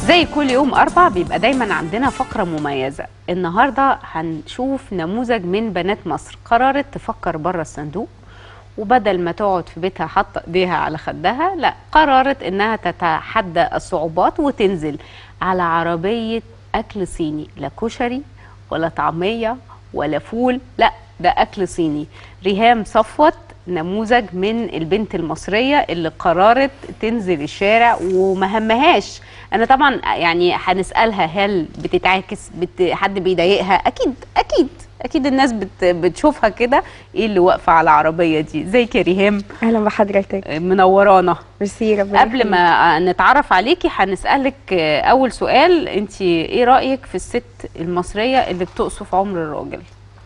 زي كل يوم أربع بيبقى دايما عندنا فقرة مميزة النهاردة هنشوف نموذج من بنات مصر قررت تفكر بره الصندوق وبدل ما تقعد في بيتها حاطة ايديها على خدها لا قررت انها تتحدى الصعوبات وتنزل على عربية اكل صيني لا كشري ولا طعمية ولا فول لا ده اكل صيني ريهام صفوت نموذج من البنت المصرية اللي قررت تنزل الشارع وما همهاش انا طبعا يعني هنسالها هل بتتعاكس بت... حد بيضايقها اكيد اكيد اكيد الناس بت... بتشوفها كده ايه اللي واقفه على العربيه دي ازيك يا ريهام اهلا بحضرتك منورانا ميرسي ربنا قبل ما نتعرف عليكي هنسالك اول سؤال انت ايه رايك في الست المصريه اللي بتقصف عمر الراجل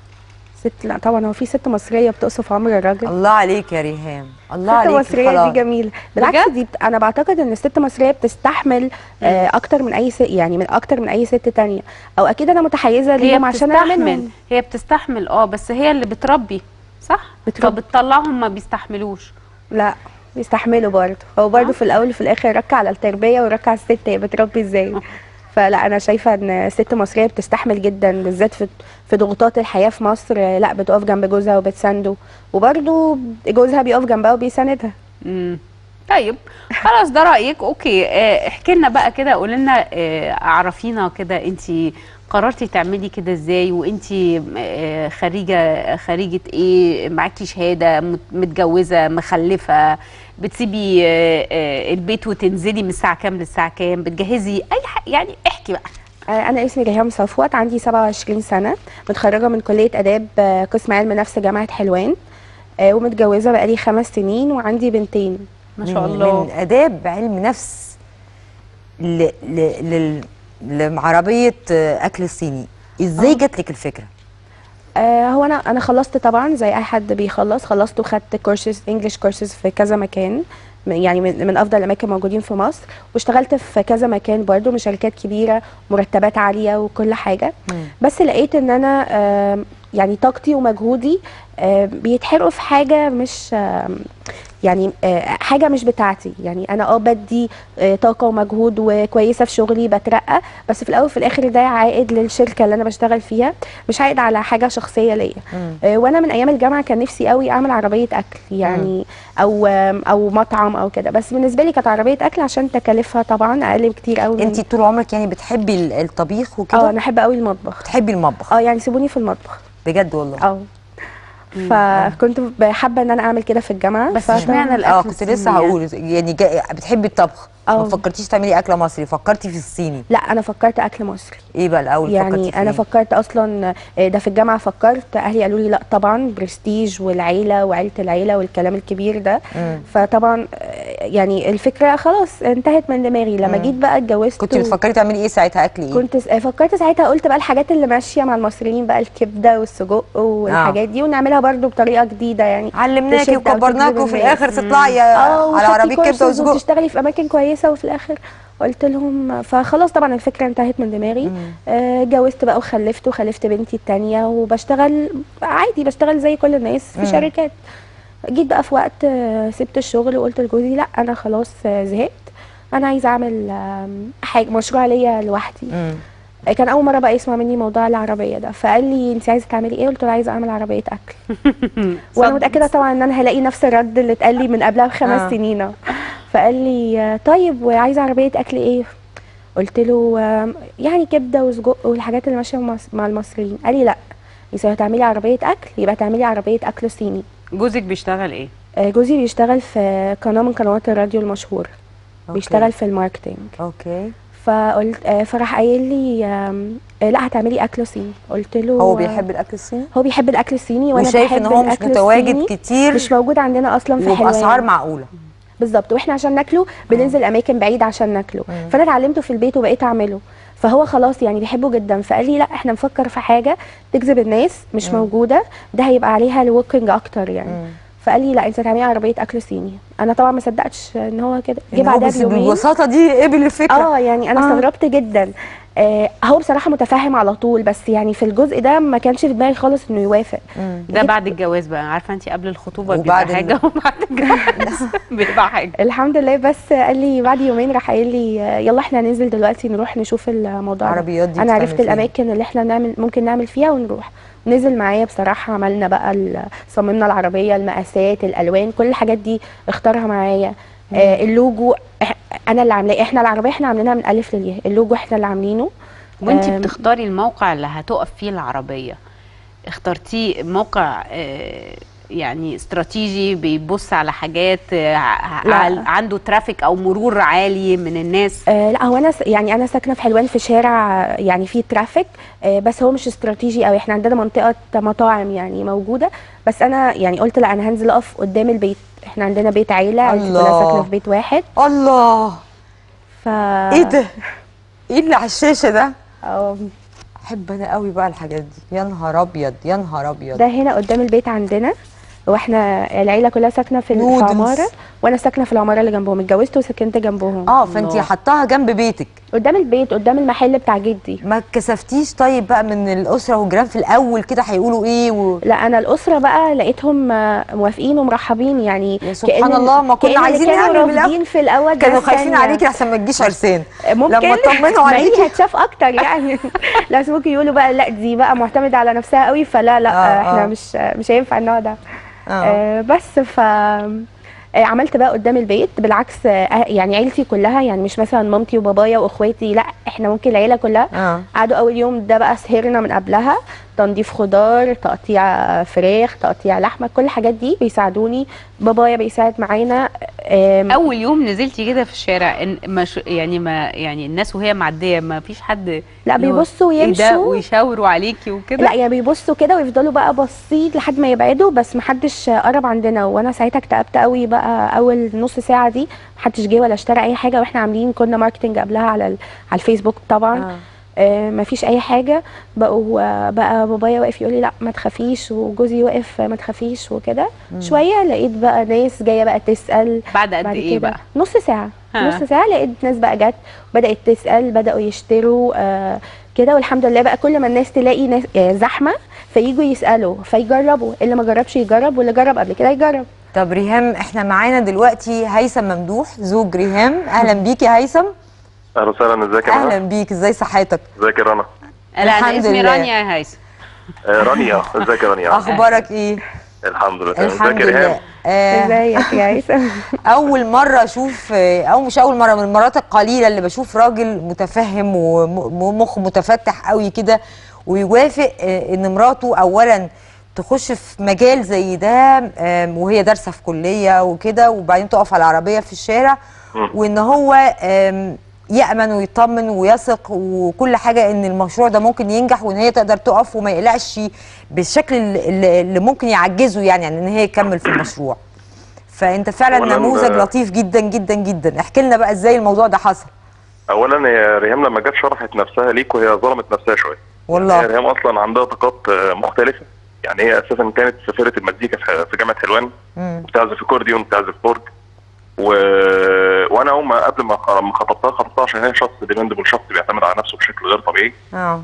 ست لا طبعا هو في ست مصريه بتقصف عمر الراجل الله عليك يا ريهام الله ست عليك مصريه خلاص. دي جميله بالعكس دي بت... انا بعتقد ان الست المصريه بتستحمل آه اكتر من اي ست يعني من اكتر من اي ست تانية او اكيد انا متحيزه هي ليهم عشان انا بتستحمل منهم هي بتستحمل اه بس هي اللي بتربي صح بتربي. فبتطلعهم ما بيستحملوش لا بيستحملوا برضه هو برضه آه. في الاول وفي الاخر ركع على التربيه وركع على الست هي بتربي ازاي فلا انا شايفه ان الست مصريه بتستحمل جدا بالذات في في ضغوطات الحياه في مصر آه، لا بتقف جنب جوزها وبتسانده وبرضه جوزها بيقف جنبها وبيساندها امم طيب خلاص ده رايك اوكي آه، احكي لنا بقى كده قولي لنا آه، عرفينا كده انت قررتي تعملي كده ازاي وانت آه، خريجه خريجه ايه معاكي شهاده مت- متجوزه مخلفه بتسيبي آه، آه، البيت وتنزلي من الساعه كام للساعه كام بتجهزي اي حاجه يعني احكي بقى آه، أنا اسمي ريهام صفوت عندي 27 سنة متخرجة من كلية آداب آه، قسم علم نفس جامعة حلوان آه، ومتجوزة بقالي خمس سنين وعندي بنتين ما شاء من- الله من اداب علم نفس ل... ل... لل... لعربيه اكل الصيني ازاي جات لك الفكره آه، هو أنا أنا خلصت طبعا زي أي حد بيخلص خلصت وخدت كورسز انجلش كورسز في كذا مكان م- يعني من, من أفضل الأماكن موجودين في مصر واشتغلت في كذا مكان برضو من شركات كبيرة مرتبات عالية وكل حاجة بس لقيت ان انا آم، يعني طاقتي ومجهودي آم، بيتحرقوا في حاجه مش آم، يعني آه، حاجه مش بتاعتي يعني انا اه بدي آه، طاقه ومجهود وكويسه في شغلي بترقى بس في الاول وفي الاخر ده عائد للشركه اللي انا بشتغل فيها مش عائد على حاجه شخصيه ليا آه، وانا من ايام الجامعه كان نفسي قوي اعمل عربيه اكل يعني او آم، او مطعم او كده بس بالنسبه لي كانت عربيه اكل عشان تكاليفها طبعا اقل بكتير قوي من- انت طول عمرك يعني بتحبي ال- الطبيخ اه وكده انا احب قوي المطبخ بتحبي المطبخ اه يعني سيبوني في المطبخ بجد والله اه فكنت حابه ان انا اعمل كده في الجامعه بس ف- اشمعنى الاكل اه كنت لسه الصيني يعني؟ هقول يعني جا... بتحبي الطبخ ما اه. فكرتيش تعملي اكله مصري فكرتي في الصيني لا انا فكرت اكل مصري ايه بقى الاول فكرتي يعني في انا إيه؟ فكرت اصلا آه، ده في الجامعه فكرت اهلي قالوا لي لا طبعا برستيج والعيله وعيله العيله والكلام الكبير ده مم. فطبعا آه، يعني الفكره خلاص انتهت من دماغي لما مم. جيت بقى اتجوزت كنت و- بتفكري تعملي ايه ساعتها اكل ايه كنت س- فكرت ساعتها قلت بقى الحاجات اللي ماشيه مع المصريين بقى الكبده والسجق والحاجات دي ونعملها برضو بطريقه جديده يعني علمناكي تشد أو وكبرناكي تجذب وفي الناس. الاخر تطلعي اه على وخدتي عربيه كبده كورسز وسجق وتشتغلي في اماكن كويسه وفي الاخر قلت لهم فخلاص طبعا الفكره انتهت من دماغي مم. آه، اتجوزت بقى وخلفت وخلفت بنتي التانية وبشتغل عادي بشتغل زي كل الناس في مم. شركات جيت بقى في وقت آه، سبت الشغل وقلت لجوزي لا انا خلاص آه، زهقت انا عايزه اعمل آم، حاجه مشروع ليا لوحدي مم. آه، كان اول مره بقى يسمع مني موضوع العربيه ده فقال لي انت عايزه تعملي ايه قلت له عايزه اعمل عربيه اكل وانا صد- متاكده طبعا ان انا هلاقي نفس الرد اللي اتقال لي من قبلها بخمس آه. سنين أهو. فقال لي آه، طيب وعايزه عربيه اكل ايه قلت له آم، يعني كبده وسجق والحاجات اللي ماشيه مع مع المصريين قال لي لا اذا هتعملي عربيه اكل يبقى تعملي عربيه اكل صيني جوزك بيشتغل ايه آه، جوزي بيشتغل في قناه من قنوات الراديو المشهوره أوكي. بيشتغل في الماركتينج اوكي فقلت آه، فراح قايل لي آم، آه، لا هتعملي اكل صيني قلت له هو آه، بيحب الاكل الصيني هو بيحب الاكل الصيني وانا وشايف بحب ان هو مش الأكل متواجد الصيني. كتير مش موجود عندنا اصلا في حلوان وباسعار معقوله بالظبط واحنا عشان ناكله بننزل اماكن بعيده عشان ناكله مم. فانا اتعلمته في البيت وبقيت اعمله فهو خلاص يعني بيحبه جدا فقال لي لا احنا نفكر في حاجه تجذب الناس مش مم. موجوده ده هيبقى عليها الوركينج اكتر يعني مم. فقال لي لا انت هتعملي عربيه اكل صيني انا طبعا ما صدقتش ان هو كده جه إن هو بعدها بس بيومين بالبساطه دي قبل الفكره اه يعني انا آه. استغربت جدا آه هو بصراحه متفاهم على طول بس يعني في الجزء ده ما كانش في دماغي خالص انه يوافق مم. ده بعد الجواز بقى عارفه انت قبل الخطوبه وبعد بيبقى ال- حاجه وبعد الجواز بيبقى حاجه الحمد لله بس قال لي بعد يومين راح قايل لي آه، يلا احنا هننزل دلوقتي نروح نشوف الموضوع ده. العربيات دي انا بتتعمل عرفت فين؟ الاماكن اللي احنا نعمل ممكن نعمل فيها ونروح نزل معايا بصراحه عملنا بقى ال- صممنا العربيه المقاسات الالوان كل الحاجات دي اختارها معايا آه اللوجو إح- انا اللي عاملاه احنا العربيه احنا عاملينها من الف للياء اللوجو احنا اللي عاملينه وانت آم، بتختاري الموقع اللي هتقف فيه العربيه اخترتيه موقع آه، يعني استراتيجي بيبص على حاجات آه، ع- لا. عال- عنده ترافيك او مرور عالي من الناس آه لا هو انا س- يعني انا ساكنه في حلوان في شارع آه، يعني فيه ترافيك آه بس هو مش استراتيجي قوي احنا عندنا منطقه مطاعم يعني موجوده بس انا يعني قلت لا انا هنزل اقف قدام البيت احنا عندنا بيت عيله عيلتي كلها الله. ساكنه في بيت واحد الله ف ايه ده ايه اللي على الشاشه ده آه، احب انا قوي بقى الحاجات دي يا نهار ابيض يا نهار ابيض ده هنا قدام البيت عندنا واحنا العيله كلها ساكنه في ال- في نودلز. عماره وانا ساكنه في العماره اللي جنبهم اتجوزت وسكنت جنبهم اه فانت الله. حطاها جنب بيتك قدام البيت قدام المحل بتاع جدي ما اتكسفتيش طيب بقى من الاسره والجيران في الاول كده هيقولوا ايه و... لا انا الاسره بقى لقيتهم آه، موافقين ومرحبين يعني يا سبحان كأن ال- الله، ما كنا كأن اللي عايزين كانوا نعمل من الأول. رافضين في الاول كانوا ناس خايفين تانية. عليكي احسن ما تجيش عرسان ممكن لما اطمنوا ما عليكي هي هتشاف اكتر يعني لازم ممكن يقولوا بقى لا دي بقى معتمده على نفسها قوي فلا لا آه، آه احنا آه. مش مش هينفع النوع ده اه آه بس ف آه، عملت بقى قدام البيت بالعكس آه، يعني عيلتي كلها يعني مش مثلا مامتي وبابايا واخواتي لا احنا ممكن العيله كلها اه قعدوا اول يوم ده بقى سهرنا من قبلها تنظيف خضار تقطيع فراخ تقطيع لحمه كل الحاجات دي بيساعدوني بابايا بيساعد معانا آم، اول يوم نزلتي كده في الشارع إن مش يعني ما يعني الناس وهي معديه ما فيش حد لا اللي هو بيبصوا إيه ده ويمشوا ويشاوروا عليكي وكده لا يعني بيبصوا كده ويفضلوا بقى باصين لحد ما يبعدوا بس محدش قرب عندنا وانا ساعتها اكتئبت قوي بقى اول نص ساعه دي محدش جه ولا اشترى اي حاجه واحنا عاملين كنا ماركتنج قبلها على ال- على الفيسبوك طبعا آه. آه مفيش اي حاجه بقوا آه، بقى بابايا واقف يقول لي لا ما تخافيش وجوزي واقف ما تخافيش وكده شويه لقيت بقى ناس جايه بقى تسال بعد قد بعد ايه كده بقى نص ساعة ها. نص ساعة لقيت ناس بقى جت بدأت تسأل بدأوا يشتروا آه كده والحمد لله بقى كل ما الناس تلاقي ناس آه زحمة فييجوا يسألوا فيجربوا اللي ما جربش يجرب واللي جرب قبل كده يجرب طب ريهام احنا معانا دلوقتي هيثم ممدوح زوج ريهام اهلا بيك يا هيثم اهلا وسهلا ازيك يا اهلا منى بيك ازاي صحتك ازيك يا رنا لا انا الحمد اسمي لله. رانيا يا هيثم آه رانيا ازيك يا رانيا اخبارك ايه الحمد لله تمام. الحمد ازيك يا ريهام لله آه ازيك يا هيثم اول مره اشوف آه، او مش اول مره من المرات القليله اللي بشوف راجل متفهم ومخ متفتح قوي كده ويوافق آه، ان مراته اولا تخش في مجال زي ده آم، وهي دارسه في كليه وكده وبعدين تقف على العربيه في الشارع مم. وان هو آم، يامن ويطمن ويثق وكل حاجه ان المشروع ده ممكن ينجح وان هي تقدر تقف وما يقلقش بالشكل اللي اللي ممكن يعجزه يعني عن ان هي تكمل في المشروع فانت فعلا أولاً، نموذج آه، لطيف جدا جدا جدا احكي لنا بقى ازاي الموضوع ده حصل اولا يا ريهام لما جت شرحت نفسها ليك وهي ظلمت نفسها شويه والله. هي ريهام اصلا عندها طاقات آه، مختلفه يعني هي اساسا كانت سفيره المزيكا في في جامعه حلوان مم. بتعزف اكورديون بتعزف بورج و... وانا اول ما قبل ما خ- ما خطبتها خطبتها عشان هي شخص ديبندبل شخص بيعتمد على نفسه بشكل غير طبيعي اه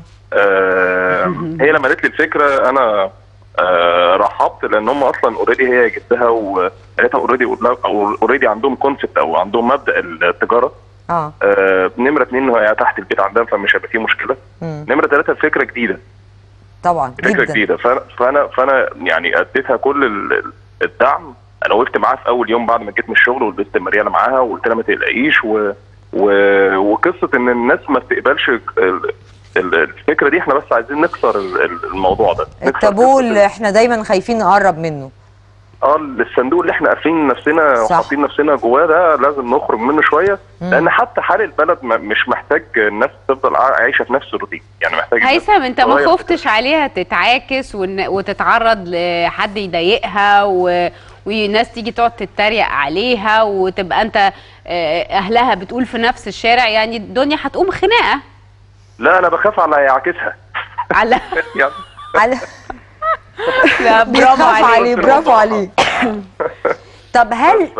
آه، هي لما قالت لي الفكره انا آه، رحبت لان هم اصلا اوريدي هي جدها وقالتها اوريدي او اوريدي عندهم كونسبت او عندهم مبدا التجاره اه آه، نمره اثنين هي تحت البيت عندها فمش هيبقى فيه مشكله مم. نمره ثلاثه الفكره جديده طبعا فكره جدا جديده فانا فانا فانا يعني اديتها كل ال- الدعم انا وقفت معاها في اول يوم بعد ما جيت من الشغل ولبست مرياله معاها وقلت لها ما تقلقيش و... و... وقصه ان الناس ما بتقبلش ال... ال- الفكره دي احنا بس عايزين نكسر ال- ال- الموضوع ده نكسر التابو قصة اللي احنا دايما خايفين نقرب منه اه الصندوق اللي احنا قافلين نفسنا صح. وحاطين نفسنا جواه ده لازم نخرج منه شويه لان حتى حال البلد ما- مش محتاج الناس تفضل عا- عايشه في نفس الروتين يعني محتاج الناس هيثم انت ما تغير خفتش عليها تتعاكس وإن- وتتعرض لحد يضايقها و... وناس تيجي تقعد تتريق عليها وتبقى انت آه، اهلها بتقول في نفس الشارع يعني الدنيا هتقوم خناقه لا انا بخاف على يعكسها على يعني على لا برافو بيخاف عليه عليك برافو عليك طب هل ف-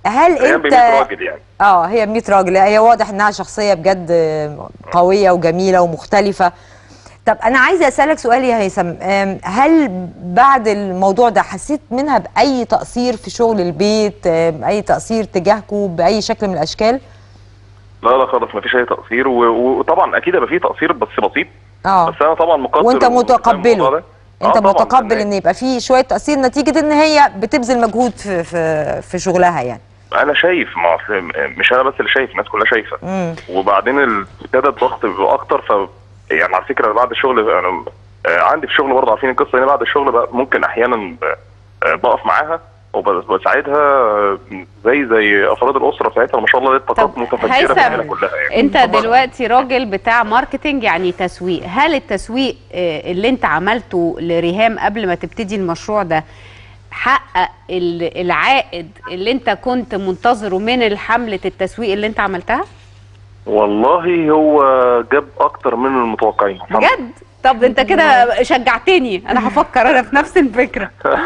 هل هي ب انت 100 راجل يعني اه هي 100 راجل هي واضح انها شخصيه بجد قويه وجميله ومختلفه طب انا عايزه اسالك سؤال يا هيثم أم، هل بعد الموضوع ده حسيت منها باي تقصير في شغل البيت أم، اي تقصير تجاهكم باي شكل من الاشكال لا لا خالص مفيش اي تقصير و- و- وطبعا اكيد هيبقى فيه تقصير بس بسيط اه بس انا طبعا مقدر وانت وفاهم متقبله الموضوع ده. انت آه طبعاً، متقبل لأن ان يبقى في شويه تقصير نتيجه ان هي بتبذل مجهود في في في شغلها يعني انا شايف ما في مش انا بس اللي شايف الناس كلها شايفه امم وبعدين ال- ابتدى الضغط بيبقى اكتر ف يعني على فكره بعد الشغل انا آه، عندي في الشغل برضه عارفين القصه هنا بعد الشغل بقى ممكن احيانا آه، بقف معاها وبساعدها آه، زي زي افراد الاسره ساعتها ما شاء الله لقيت طاقات طب متفجره في هيثم، العيله كلها يعني انت طبعاً. دلوقتي راجل بتاع ماركتينج يعني تسويق هل التسويق آه، اللي انت عملته لريهام قبل ما تبتدي المشروع ده حقق ال- العائد اللي انت كنت منتظره من حملة التسويق اللي انت عملتها والله هو جاب اكتر من المتوقعين الحمد بجد طب انت كده شجعتني انا هفكر انا في نفس الفكرة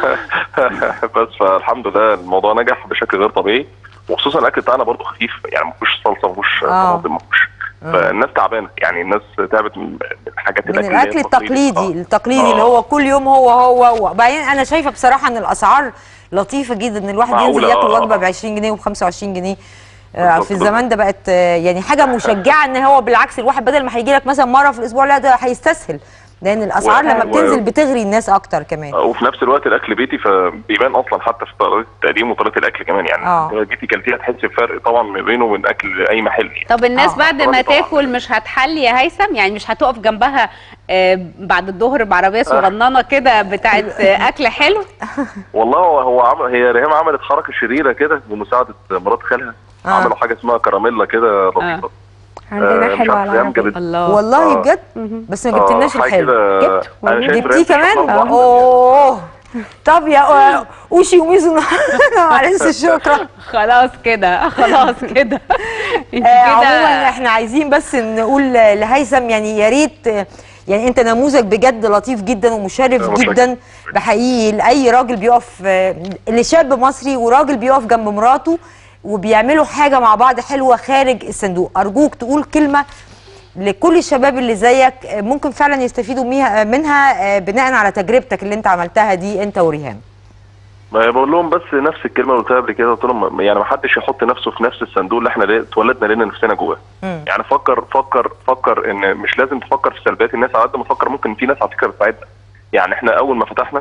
بس فالحمد لله الموضوع نجح بشكل غير طبيعي وخصوصا الاكل بتاعنا برضه خفيف يعني ما فيهوش صلصه ما فيهوش آه. طماطم ما فيهوش فالناس تعبانه يعني الناس تعبت من الحاجات من الأكل اللي هي الاكل التقليدي آه. التقليدي آه. اللي هو كل يوم هو هو وبعدين انا شايفه بصراحه ان الاسعار لطيفه جدا ان الواحد ينزل معقولة، ياكل آه. وجبه ب 20 جنيه وب 25 جنيه آه، بالظبط، في الزمان ده بقت آه، يعني حاجه مشجعه ان هو بالعكس الواحد بدل ما هيجي لك مثلا مره في الاسبوع لا ده هيستسهل لان الاسعار و- لما و- بتنزل بتغري الناس اكتر كمان وفي نفس الوقت الاكل بيتي فبيبان اصلا حتى في طريقه التقديم وطريقه الاكل كمان يعني آه. بيتي كلتيها تحس بفرق طبعا ما بينه وبين اكل اي محل يعني. طب الناس آه، بعد ما طبعاً. تاكل مش هتحلي يا هيثم يعني مش هتقف جنبها آه، بعد الظهر بعربيه صغننه كده بتاعت آه، اكل حلو والله هو هو عمل هي ريهام عملت حركه شريره كده بمساعده مرات خالها آه. عملوا حاجه اسمها كراميلا كده لطيفه عندنا مش حلو عارف على ريهام العربية. جابت الله والله آه. بجد مهم. بس ما جبتلناش آه، حاجة الحلو كده- جبت انا شايف جبتيه ريهام كمان بتشرب اوه طب يا اوشي وميزو معلش شكرا خلاص كده خلاص كده انت آه، كده عموما احنا عايزين بس نقول لهيثم يعني يا ريت آه، يعني انت نموذج بجد لطيف جدا ومشرف آه، متشكر. جدا بحقيقي لاي راجل بيقف آه، لشاب مصري وراجل بيقف جنب مراته وبيعملوا حاجه مع بعض حلوه خارج الصندوق ارجوك تقول كلمه لكل الشباب اللي زيك آه، ممكن فعلا يستفيدوا ميها- منها آه، بناء على تجربتك اللي انت عملتها دي انت وريهام ما بقول لهم بس نفس الكلمه اللي قلتها قبل كده قلت لهم يعني ما حدش يحط نفسه في نفس الصندوق اللي احنا ليه- اتولدنا لنا نفسنا جواه مم. يعني يعني فكر فكر فكر ان مش لازم تفكر في سلبيات الناس على قد ما تفكر ممكن في ناس على فكره بتساعدنا يعني احنا اول ما فتحنا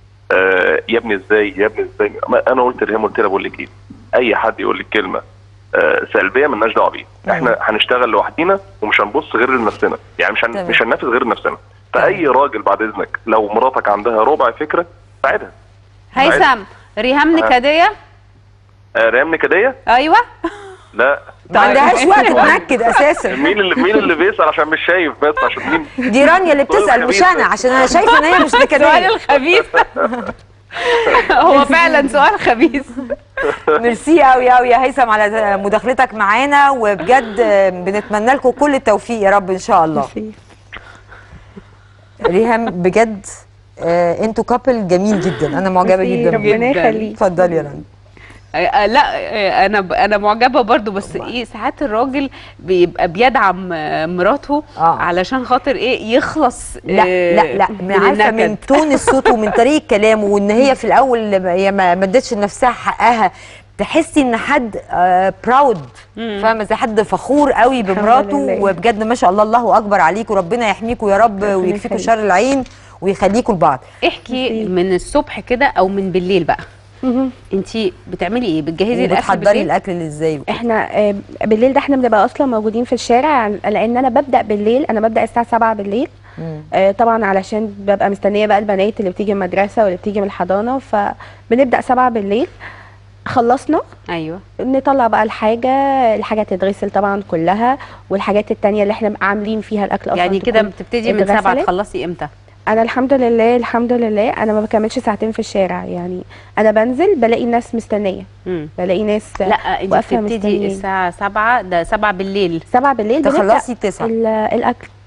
آه يا ابني ازاي يا ابني ازاي ما انا قلت لهم قلت لها بقول لك ايه اي حد يقول لك كلمه آه سلبيه مالناش دعوه بيه احنا هنشتغل لوحدينا ومش هنبص غير لنفسنا يعني مش هن... تمام. مش هننافس غير لنفسنا فاي راجل بعد اذنك لو مراتك عندها ربع فكره ساعدها هيثم ريهام نكديه آه ريم نكديه ايوه لا ما عندهاش وقت تنكد اساسا مين اللي مين اللي بيسال عشان مش شايف بس عشان مين دي رانيا اللي بتسال مش انا عشان انا شايفه ان هي مش سؤال نكديه الخبيث هو فعلا سؤال خبيث ميرسي قوي قوي يا هيثم على مداخلتك معانا وبجد بنتمنى لكم كل التوفيق يا رب ان شاء الله ميرسي. ريهام بجد آه انتوا كابل جميل جدا انا معجبه ميرسي، جدا بيه. ربنا جداً. يخليك اتفضلي يا رنا آه، لا آه، انا ب- انا معجبه برضو بس ايه ساعات الراجل بيبقى بيدعم آه، مراته آه. علشان خاطر ايه يخلص لا آه، لا لا من عارفه من النكد. تون الصوت ومن طريقه كلامه وان هي في الاول هي ما ما ادتش لنفسها حقها تحسي ان حد براود فاهمه زي حد فخور قوي بمراته لله. وبجد ما شاء الله الله اكبر عليكم وربنا يحميكم يا رب ربنا ويكفيكم يخليك. شر العين ويخليكم لبعض احكي من الصبح كده او من بالليل بقى انت بتعملي ايه بتجهزي الاكل وبتحضري بالليل الاكل اللي ازاي وكده. احنا آه، بالليل ده احنا بنبقى اصلا موجودين في الشارع لان انا ببدا بالليل انا ببدا الساعه 7 بالليل مم. آه، طبعا علشان ببقى مستنيه بقى البنات اللي بتيجي من المدرسه واللي بتيجي من الحضانه فبنبدا 7 بالليل خلصنا ايوه نطلع بقى الحاجه الحاجه تتغسل طبعا كلها والحاجات التانية اللي احنا عاملين فيها الاكل اصلا يعني كده تكون بتبتدي من سبعة اتغسلت. تخلصي امتى انا الحمد لله الحمد لله انا ما بكملش ساعتين في الشارع يعني انا بنزل بلاقي الناس مستنيه مم. بلاقي ناس لا انت واقفة بتبتدي مستنيين. الساعه 7 ده 7 بالليل 7 بالليل بنبدأ تخلصي 9 ال- الاكل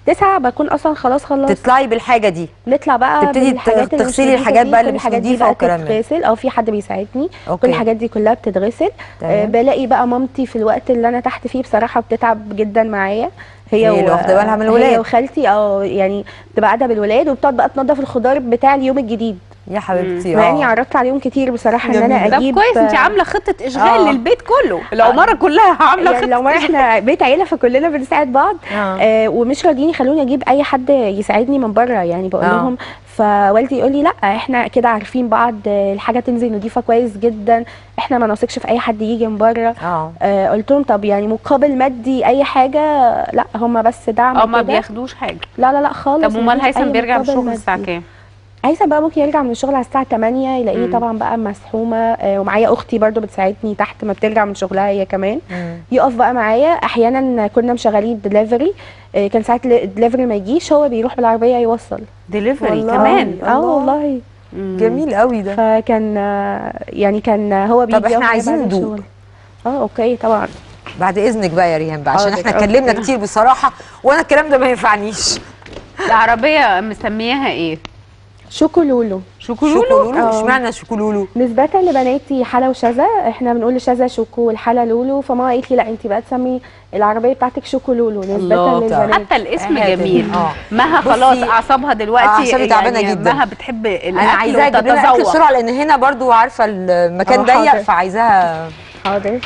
تسعة بكون اصلا خلاص خلصت تطلعي بالحاجه دي نطلع بقى تبتدي بالحاجات اللي مش تغسلي نضيفة الحاجات دي، بقى كل اللي مش الحاجات دي نضيفة بقى والكلام ده. تتغسل او في حد بيساعدني أوكي. كل الحاجات دي كلها بتتغسل تمام. آه بلاقي بقى مامتي في الوقت اللي انا تحت فيه بصراحه بتتعب جدا معايا هي, هي اللي واخدة بالها من الولاد. هي وخالتي اه يعني بتبقى قاعده بالولاد وبتقعد بقى تنظف الخضار بتاع اليوم الجديد يا حبيبتي مع اني اه عرضت عليهم كتير بصراحه ان انا جميل. طب اجيب كويس انت عامله خطه اشغال آه. للبيت كله العماره كلها عامله يعني خطه لو ما احنا بيت عيله فكلنا بنساعد بعض آه. آه ومش راضيين يخلوني اجيب اي حد يساعدني من بره يعني بقول آه. لهم فوالدي يقول لي لا احنا كده عارفين بعض آه، الحاجه تنزل نضيفه كويس جدا احنا ما نثقش في اي حد يجي من بره اه آه قلت لهم طب يعني مقابل مادي اي حاجه لا هم بس دعم اه ما كده. بياخدوش حاجه لا لا لا خالص طب امال مفيش هيثم أي بيرجع من مقابل الشغل الساعه مادي. كام هيثم بقى ممكن يرجع من الشغل على الساعه 8 يلاقيني مم. طبعا بقى مسحومه آه ومعايا اختي برضو بتساعدني تحت ما بترجع من شغلها هي كمان مم. يقف بقى معايا احيانا كنا مشغلين دليفري كان ساعات الدليفري ما يجيش هو بيروح بالعربيه يوصل دليفري والله. كمان اه الله. والله مم. جميل قوي ده فكان آه، يعني كان هو بيجي طب إحنا يقف معايا عايزين بعد ندوق. الشغل. اه اوكي طبعا بعد اذنك بقى يا ريهام بقى عشان حاضر، احنا أوكي. اتكلمنا كتير بصراحه وانا الكلام ده ما ينفعنيش العربيه مسمياها ايه شوكو لولو شوكولولو شوكولولو آه. اشمعنى شوكولولو نسبة لبناتي حلا وشذا احنا بنقول لشذا شوكو والحلا لولو فماما قالت لي لا انت بقى تسمي العربية بتاعتك شوكو لولو نسبة الله للبنات حتى الاسم حلو. جميل آه. مها بصي، خلاص اعصابها دلوقتي أعصابي تعبانة يعني جدا. مها بتحب الاكل انا عايزاها اجيب لنا اكل وتتذوق بسرعه لان هنا برضو عارفه المكان آه، ضيق حاضر. فعايزاها حاضر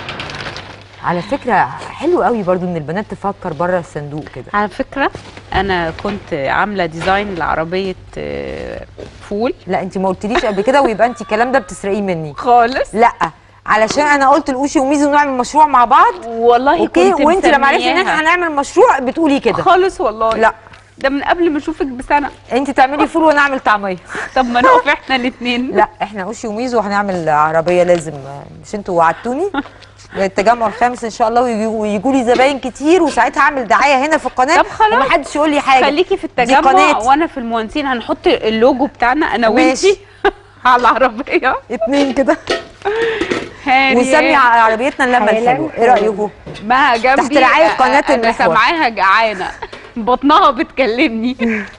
على فكره حلو قوي برضو ان البنات تفكر بره الصندوق كده على فكره انا كنت عامله ديزاين لعربيه آه، فول لا انت ما قلتليش قبل كده ويبقى انت الكلام ده بتسرقيه مني خالص لا علشان انا قلت لاوشي وميزو نعمل مشروع مع بعض والله اوكي كنت وانت لما عرفتي ان مسمياها. احنا هنعمل مشروع بتقولي كده خالص والله لا ده من قبل ما اشوفك بسنه انت تعملي فول وانا اعمل طعميه طب ما نقف احنا الاثنين لا احنا اوشي وميزو هنعمل عربيه لازم مش انتوا وعدتوني التجمع الخامس ان شاء الله ويجوا لي زباين كتير وساعتها هعمل دعايه هنا في القناه طب خلاص. ومحدش يقول لي حاجه خليكي في دي التجمع قناتي. وانا في المهندسين هنحط اللوجو بتاعنا انا ماشي. وانتي على العربيه اتنين كده هاني ونسمي عربيتنا اللمه حالا. الحلوه ايه رايكم ما جنبي تحت رعاية قناة انا المحور. سامعاها جعانه بطنها بتكلمني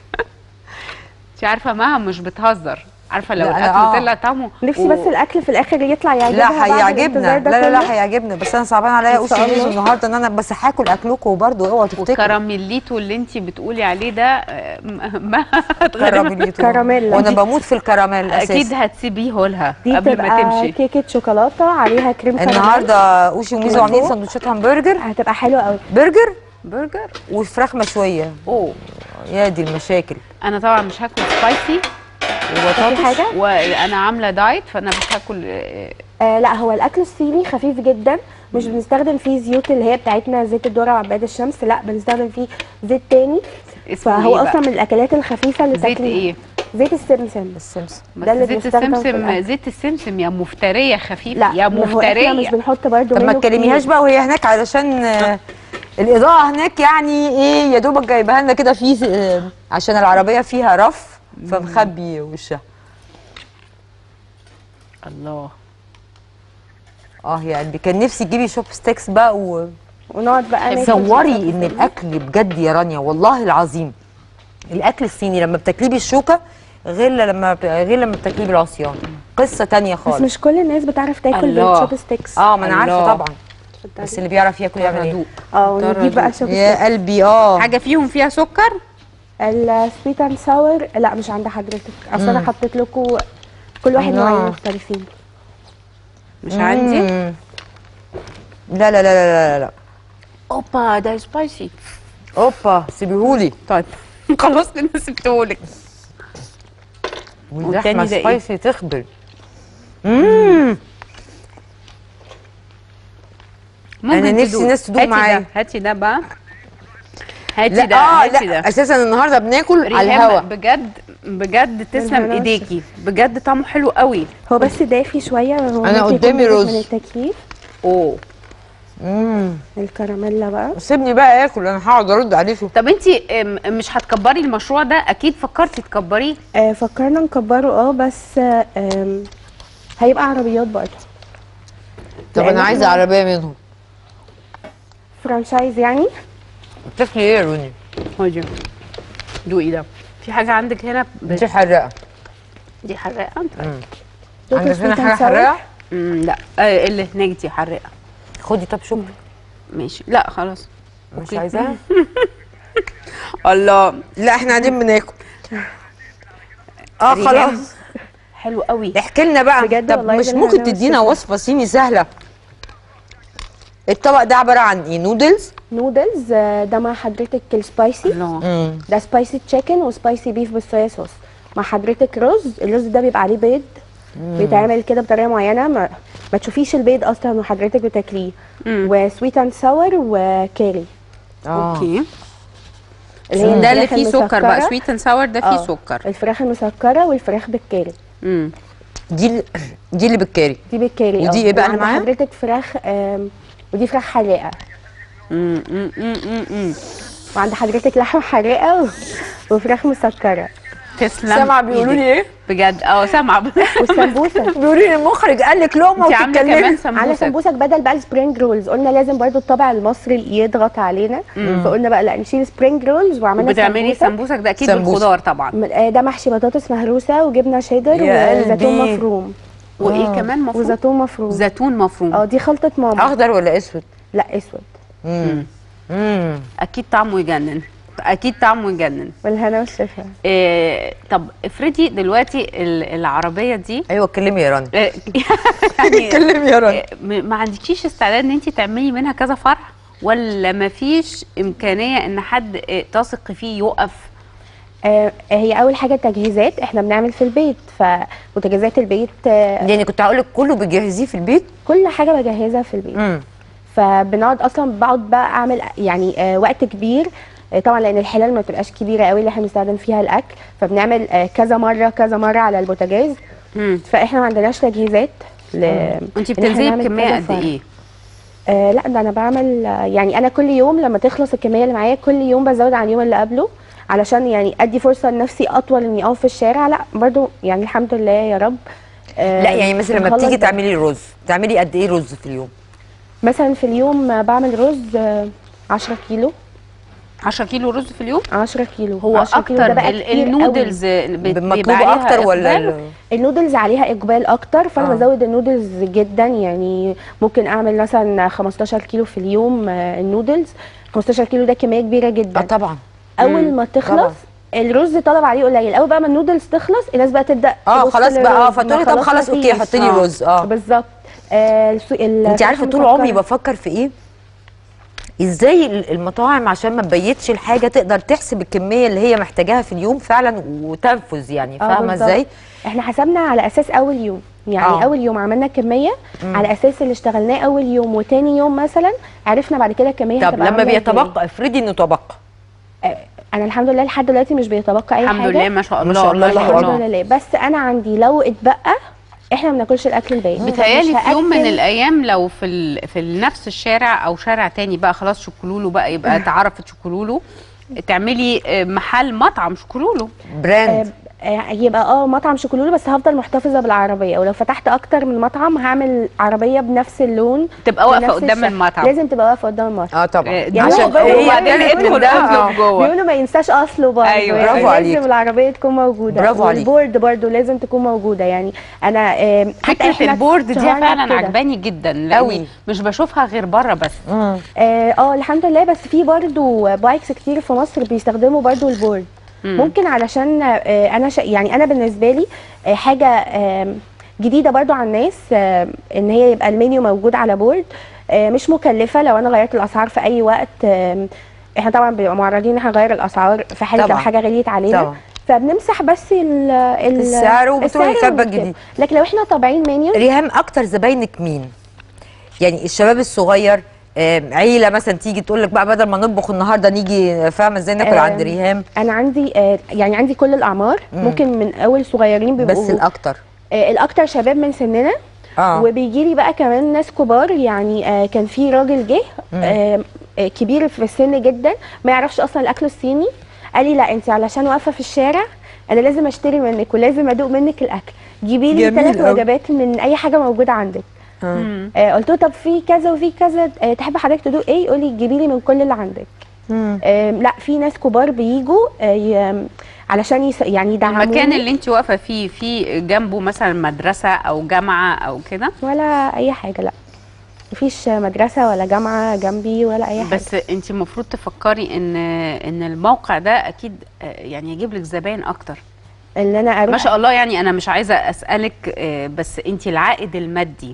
انت عارفه مها مش بتهزر عارفه لو لا، الاكل آه. طلع طعمه نفسي و- بس الاكل في الاخر يطلع يعجبها لا بعد هيعجبنا الانتظار لا ده لا لا كله. هيعجبنا بس انا صعبان عليا إن اوشي شاء وميزو الله. النهارده ان انا بس هاكل اكلكم برضه اوعوا تفتكروا والكراميليتو اللي انت بتقولي عليه ده آه، م- ما هتغلبها كراميليتو كراميل. وانا بموت في الكراميل اكيد اساسا هتسيبيه لها دي قبل ما بتبقى تمشي كيكه شوكولاته عليها كريم كراميل. النهارده اوشي وميزو كده عاملين فوق. سندوتشات همبرجر هتبقى حلوه قوي برجر برجر وفراخ مشويه اوه يا دي المشاكل انا طبعا مش هاكل سبايسي في وبطاطس حاجه وانا عامله دايت فانا مش هاكل آه، آه لا هو الاكل الصيني خفيف جدا مش بنستخدم فيه زيوت اللي هي بتاعتنا زيت الذره وعباد الشمس لا بنستخدم فيه زيت تاني اسمه فهو ايه بقى؟ اصلا من الاكلات الخفيفه اللي زيت تاكليها. ايه زيت السمسم السمسم بس ده اللي زيت بيستخدم في السمسم الأكل. زيت السمسم يا مفتريه خفيف لا يا ما هو احنا مش مفتريه بنحط برده طب ما منه تكلميهاش كتير. بقى وهي هناك علشان آه، الاضاءه هناك يعني ايه يا دوبك جايبها لنا كده في آه، عشان العربيه فيها رف فمخبي وشها الله اه يا قلبي كان نفسي تجيبي شوب ستيكس بقى و... ونقعد بقى ناكل تصوري شوكولاتة ان صيني. الاكل بجد يا رانيا والله العظيم الاكل الصيني لما بتاكليه بالشوكه غير لما غير لما بتاكليه بالعصيان قصه تانية بس خالص مش كل الناس بتعرف تاكل الله. بالشوب ستيكس اه ما انا عارفه الله. طبعا بس اللي بيعرف ياكل يعمل ايه هدوء اه ونجيب بقى شوب يا ستيكس قلبي اه حاجه فيهم فيها سكر السويت اند ساور لا مش عند حضرتك اصل انا حطيت لكم كل واحد الله. نوعين مختلفين مش عندي مم. لا لا لا لا لا لا اوبا ده سبايسي اوبا سيبيهولي طيب خلاص انا سبتهولك والتاني واللحمه ده إيه؟ سبايسي تخبل امم ممكن أنا نفسي تدوق. الناس تدوق هاتي معايا. ده هاتي ده بقى هاتي لا ده اه هاتي لا ده اساسا النهارده بناكل على ريهام الهوا بجد بجد تسلم بالهنا ايديكي بجد طعمه حلو قوي هو بس دافي شويه هو أنا ممكن يكون قدامي بارد رز. من التكييف اوه امم الكراميلا بقى سيبني بقى اكل انا هقعد ارد عليكم طب انت مش هتكبري المشروع ده اكيد فكرتي تكبريه آه فكرنا نكبره اه بس آه آم، هيبقى عربيات برضه طب لأن انا عايزه إحنا- عربيه منهم فرانشايز يعني بتاكلي ايه يا روني خدي دوقي ده في حاجه عندك هنا ب... دي حراقه دي حراقه طيب دوقي عندك هنا sweet and حاجه sour؟ حراقه مم، لا آه اللي هناك دي حراقه خدي طب شوفي ماشي لا خلاص مش أوكي. عايزاها الله لا احنا قاعدين بناكل اه ريهام. خلاص حلو قوي احكي لنا بقى بجد طب والله مش ده ممكن الهنا تدينا والشفا. وصفه صيني سهله الطبق ده عباره عن ايه نودلز نودلز آه، ده مع حضرتك السبايسي الله امم ده سبايسي تشيكن وسبايسي بيف بالصويا صوص مع حضرتك رز الرز ده بيبقى عليه بيض بيتعمل كده بطريقه معينه ما, ما تشوفيش البيض اصلا وحضرتك بتاكليه مم. وسويت اند ساور وكاري اه اوكي اللي هي ده اللي الفراخ فيه سكر بقى المسكرة. سويت اند ساور ده فيه آه، سكر الفراخ المسكره والفراخ بالكاري امم دي ال- دي اللي بالكاري دي بالكاري ودي آه. إيه بقى اللي وعند معاها؟ حضرتك فراخ آم، ودي فراخ حراقه امم امم امم امم وعند حضرتك لحمه حراقه و- وفراخ مسكره تسلم سامعه بيقولوا لي ايه بجد اه سامعه والسمبوسه بيقولوا لي المخرج قال لك لقمه انت عامله كمان وتتكلمي على سمبوسه سمبوسك بدل بقى السبرينج رولز قلنا لازم برضو الطابع المصري يضغط علينا فقلنا بقى لا نشيل سبرينج رولز وعملنا بتعملي سمبوسك سمبوسك ده اكيد سمبوسة. بالخضار طبعا م- آه، ده محشي بطاطس مهروسه وجبنه شيدر يا وزيتون قلبي. مفروم وايه آه. كمان مفروم وزيتون مفروم زيتون مفروم اه دي خلطه ماما اخضر ولا اسود لا اسود امم امم اكيد طعمه يجنن اكيد طعمه يجنن بالهنا والشفا إيه طب افرضي دلوقتي ال- العربيه دي ايوه اتكلمي يا رنا إيه، يعني اتكلمي يا رنا إيه، م- ما عندكيش استعداد ان انت تعملي منها كذا فرع ولا ما فيش امكانيه ان حد إيه، تثق فيه يقف آه هي اول حاجه تجهيزات احنا بنعمل في البيت فمتجهزات البيت آه يعني كنت هقول لك كله بتجهزيه في البيت كل حاجه بجهزها في البيت امم فبنقعد اصلا بقعد بقى اعمل يعني آه وقت كبير آه طبعا لان الحلال ما بتبقاش كبيره قوي اللي احنا بنستخدم فيها الاكل فبنعمل آه كذا مره كذا مره على البوتاجاز مم. فاحنا ما عندناش تجهيزات ل انت إن إحنا بتنزلي نعمل بكميه كذا قد فرع. ايه آه لا ده انا بعمل آه يعني انا كل يوم لما تخلص الكميه اللي معايا كل يوم بزود عن اليوم اللي قبله علشان يعني ادي فرصه لنفسي اطول اني اقف في الشارع لا برضو يعني الحمد لله يا رب آه لا يعني مثلا لما بنخلص بتيجي بدري. تعملي رز تعملي قد ايه رز في اليوم مثلا في اليوم آه، بعمل رز آه 10 كيلو 10 كيلو رز في اليوم 10 كيلو هو 10 كيلو ده اكتر بقى ال- كتير قوي. النودلز بت- بيبقى مطلوبه عليها اكتر ولا إقبال؟ ال- النودلز عليها اقبال اكتر فانا آه. بزود النودلز جدا يعني ممكن اعمل مثلا 15 كيلو في اليوم آه، النودلز 15 كيلو ده كميه كبيره اه جدا طبعا اول ما تخلص الرز طلب عليه قليل اول بقى ما النودلز تخلص الناس بقى تبدا اه تبص خلاص بقى اه للرز. فتقولي ما طب خلاص اوكي مفيش. حطي لي آه. رز اه بالظبط آه السو- ال- انت عارفه طول المسكرة. عمري بفكر في ايه ازاي ال- المطاعم عشان ما تبيتش الحاجه تقدر تحسب الكميه اللي هي محتاجاها في اليوم فعلا وتنفذ يعني آه، فاهمه بالظبط. ازاي احنا حسبنا على اساس اول يوم يعني آه. أوه. اول يوم عملنا كميه على اساس اللي اشتغلناه اول يوم وتاني يوم مثلا عرفنا بعد كده الكميه طب هتبقى لما عاملة إزاي. بيتبقى افرضي انه تبقى آه، انا الحمد لله لحد دلوقتي مش بيتبقى اي الحمد حاجه لله ما شاء ما الله شاء الله، الله الحمد أكبر. لله بس انا عندي لو اتبقى احنا ما بناكلش الاكل الباقي بتهيالي مش في يوم من هأكل- الايام لو في ال... في نفس الشارع او شارع تاني بقى خلاص شوكولولو بقى يبقى اتعرفت شوكولولو تعملي آه، محل مطعم شوكولولو براند آه، يبقى اه مطعم شوكولولو بس هفضل محتفظه بالعربيه ولو فتحت اكتر من مطعم هعمل عربيه بنفس اللون تبقى واقفه بنفس قدام الشكل. المطعم لازم تبقى واقفه قدام المطعم اه طبعا آه، يعني عشان هو جوه هو بقى ده بيقولوا ادخل ده، اطلب جوه بيقولوا ما ينساش اصله برضه أيوة. يعني برافو عليك. لازم العربيه تكون موجوده برافو عليك. والبورد برضه لازم تكون موجوده يعني انا آم، حتى فكره إحنا البورد دي اشتهرنا فعلا بكده. عجباني جدا لاني أوي. مش بشوفها غير بره بس مم. اه آه، الحمد لله بس في برضو بايكس كتير في مصر بيستخدموا برضو البورد ممكن علشان آه، انا شا يعني انا بالنسبه لي آه، حاجه آم، جديده برضو على الناس آم، ان هي يبقى المنيو موجود على بورد آه، مش مكلفه لو انا غيرت الاسعار في اي وقت آم، احنا طبعا بنبقى معرضين ان احنا نغير الاسعار في حاله لو طبعا. حاجه غليت علينا طبعا. فبنمسح بس ال ال السعر وبتروحي السعر كاتبة وكده. الجديد. لكن لو احنا طابعين منيو ريهام اكتر زباينك مين يعني الشباب الصغير آم، عيله مثلا تيجي تقول لك بقى بدل ما نطبخ النهارده نيجي فاهمه ازاي ناكل آم، عند ريهام انا عندي آه، يعني عندي كل الاعمار ممكن من اول صغيرين بيبقوا بس الاكتر آه، الاكتر شباب من سننا اه وبيجي لي بقى كمان ناس كبار يعني آه كان في راجل جه آه آه، كبير في السن جدا ما يعرفش اصلا الاكل الصيني قال لي لا انت علشان واقفه في الشارع انا لازم اشتري منك ولازم ادوق منك الاكل جيبي لي جميل ثلاث أوي. وجبات من اي حاجه موجوده عندك آه. آه قلت له طب في كذا وفي كذا آه تحب حضرتك تدوق ايه يقول لي جيبي لي من كل اللي عندك مم. آم، لا في ناس كبار بيجوا آه، ي- علشان يس... يعني يدعموني المكان اللي انت واقفه فيه في جنبه مثلا مدرسه او جامعه او كده ولا اي حاجه لا مفيش مدرسه ولا جامعه جنبي ولا اي حاجه بس انت المفروض تفكري ان ان الموقع ده اكيد آه، يعني يجيب لك زباين اكتر ان انا اروح ما شاء الله يعني انا مش عايزه اسالك آه، بس انت العائد المادي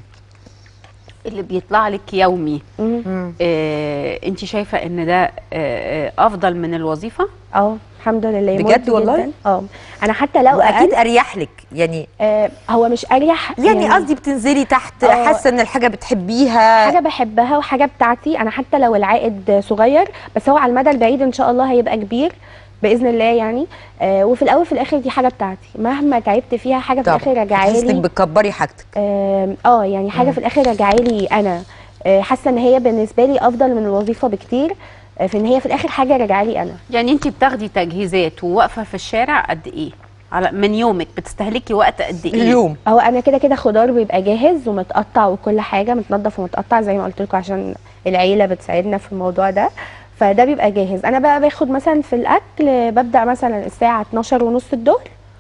اللي بيطلع لك يومي مم. مم. انت شايفه ان ده آه، آه، افضل من الوظيفه اه الحمد لله بجد مرضي والله؟ جداً. اه انا حتى لو واكيد أقل اريح لك يعني آه هو مش اريح يعني قصدي بتنزلي تحت آه. حاسه ان الحاجه بتحبيها حاجه بحبها وحاجه بتاعتي انا حتى لو العائد صغير بس هو على المدى البعيد ان شاء الله هيبقى كبير باذن الله يعني آه وفي الاول في الاخر دي حاجه بتاعتي مهما تعبت فيها حاجه في الاخر راجعه تحسي انك لي بتكبري حاجتك آم، اه يعني حاجه مم. في الاخر راجعه لي انا آه، حاسه ان هي بالنسبه لي افضل من الوظيفه بكتير آه، في ان هي في الاخر حاجه راجعه لي انا يعني انت بتاخدي تجهيزات وواقفه في الشارع قد ايه على من يومك بتستهلكي وقت قد ايه اليوم هو انا كده كده خضار بيبقى جاهز ومتقطع وكل حاجه متنضف ومتقطع زي ما قلت لكم عشان العيله بتساعدنا في الموضوع ده فده بيبقى جاهز انا بقى باخد مثلا في الاكل ببدا مثلا الساعه 12 ونص الظهر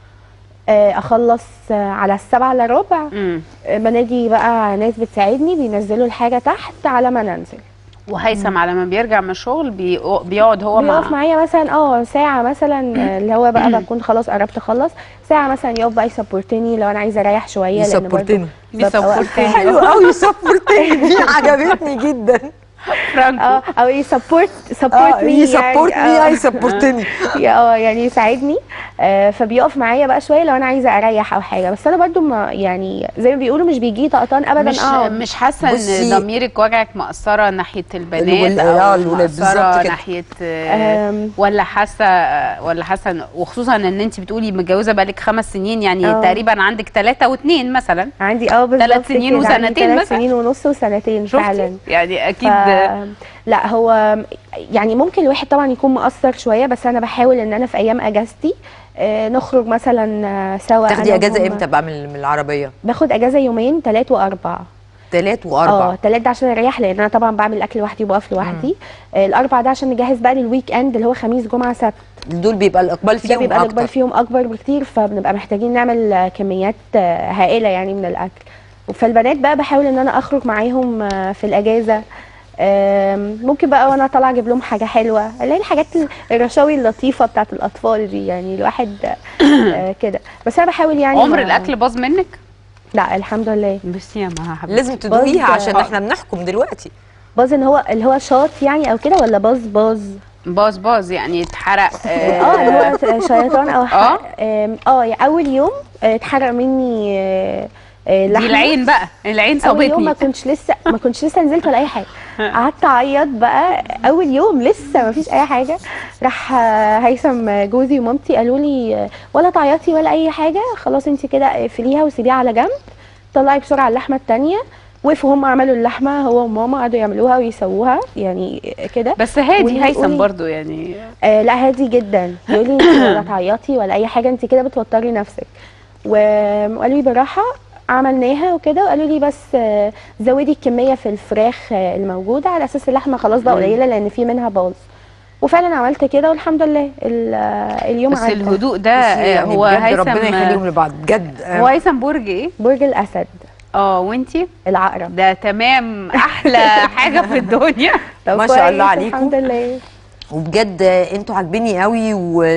آه، اخلص آه، على السبعة الا ربع امم آه، بنادي بقى ناس بتساعدني بينزلوا الحاجه تحت على ما ننزل وهيثم على ما بيرجع من الشغل بي- بيقعد هو بيقف مع معايا مثلا اه ساعة مثلا آه، اللي هو بقى بكون خلاص قربت اخلص ساعة مثلا يقف بقى يسبورتني لو انا عايزة اريح شوية لان برضه يسبورتني ببقى بيسبورتني. واقفة- حلو قوي سبورتني دي عجبتني جدا فرانكو اه او يسبورت سبورت اه مي يسبورتني يسبورتني اه يعني يساعدني آه فبيقف معايا بقى شويه لو انا عايزه اريح او حاجه بس انا برضو ما يعني زي ما بيقولوا مش بيجي طقطان ابدا مش اقعد مش حاسه بصي- ان ضميرك وجعك مقصره ناحيه البنات الول- او آه، الولاد بالظبط مقصره كده. ناحيه آه، آم، ولا حاسه ولا حاسه إن- وخصوصا ان انت بتقولي متجوزه بقالك خمس سنين يعني آه. تقريبا عندك ثلاثه واثنين مثلا عندي اه بالظبط تلات سنين كده، عندي وسنتين تلات مثلا. سنين ونص وسنتين شفتي فعلا يعني اكيد ف... لا هو يعني ممكن الواحد طبعا يكون مقصر شويه بس انا بحاول ان انا في ايام اجازتي آه، نخرج مثلا آه، سوا تاخدي أنا اجازه وهم. امتى بقى من من العربيه باخد اجازه يومين ثلاث واربع ثلاث اه واربع ثلاث ده عشان اريح لان انا طبعا بعمل الاكل لوحدي وبقف لوحدي آه الاربع ده عشان نجهز بقى للويك اند اللي هو خميس جمعه سبت دول بيبقى الاقبال ده فيهم بيبقى الاقبال اكتر فيهم اكبر بكتير فبنبقى محتاجين نعمل آه، كميات آه، هائله يعني من الاكل فالبنات بقى بحاول ان انا اخرج معاهم آه، في الاجازه آم، ممكن بقى وانا طالعه اجيب لهم حاجه حلوه اللي هي الحاجات الرشاوي اللطيفه بتاعت الاطفال دي يعني الواحد آه، كده بس انا بحاول يعني عمر ما- الاكل باظ منك لا الحمد لله بس يا ما حبيبتي لازم تدوقيها باظ- عشان احنا بنحكم دلوقتي باظ ان هو اللي هو شاط يعني او كده ولا باظ باظ باظ باظ يعني اتحرق اه اللي هو شيطان او حرق آم، اه يعني اول يوم آه، اتحرق مني آه، آه، دي لحمة. العين بقى العين اول يوم ما صابتني كنتش لسه ما كنتش لسه نزلت ولا اي حاجه قعدت اعيط بقى اول يوم لسه ما فيش اي حاجه راح آه، هيثم جوزي ومامتي قالوا لي آه، ولا تعيطي ولا اي حاجه خلاص انت كده اقفليها وسيبيها على جنب طلعي بسرعه اللحمه التانية وقفوا هم عملوا اللحمه هو وماما قعدوا يعملوها ويسووها يعني كده بس هادي واللي هيثم يقولي- برضو يعني آه لا هادي جدا يقول لي انت ولا تعيطي ولا اي حاجه انت كده بتوتري نفسك و- وقالوا لي بالراحه عملناها وكده وقالوا لي بس آه زودي الكميه في الفراخ آه الموجوده على اساس اللحمه خلاص بقى مم. قليله لان في منها باظ وفعلا عملت كده والحمد لله ال- آه، اليوم بس عدى الهدوء ده بصي آه، يعني هو بجد ربنا هيثم يخليهم لبعض بجد آه، هو هيثم برج ايه؟ برج الاسد اه وانتي العقرب ده تمام احلى حاجه في الدنيا طب ما شاء الله كويس، عليكم. الحمد لله وبجد انتوا عاجبيني قوي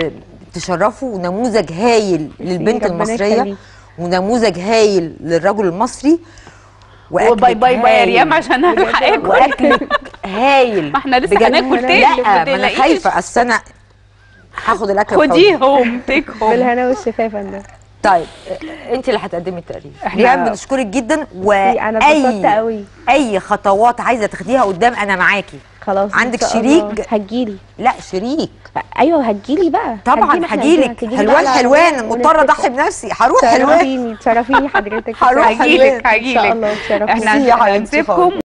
وتشرفوا نموذج هايل للبنت ربنا المصريه يخليك. ونموذج هايل للرجل المصري وأكلك وباي باي باي يا هايل. ريم عشان اروح اكل واكلك هايل ما احنا لسه بجد. هناكل تاني لا ما ما انا تقلقيش. خايفه اصل انا هاخد الاكل بحضن. خديهم تيك هوم بالهنا والشفا يا فندم طيب انت اللي هتقدمي التقرير إحنا- ريهام بنشكرك جدا انا اتبسطت واي قوي اي خطوات عايزه تاخديها قدام انا معاكي خلاص إن عندك شاء شريك؟ الله. هتجيلي لا شريك ايوه هتجيلي بقى طبعا هتجيلي إحنا هجيلك هتجيلي حلوان بقى على حلوان العربية مضطره ونتفق. اضحي بنفسي هروح حلوان تشرفيني تشرفيني حضرتك هروح هجيلك حلوان. ان شاء هجيلك الله تشرفيني ميرسي احنا يا حبيبتي هنسيبكم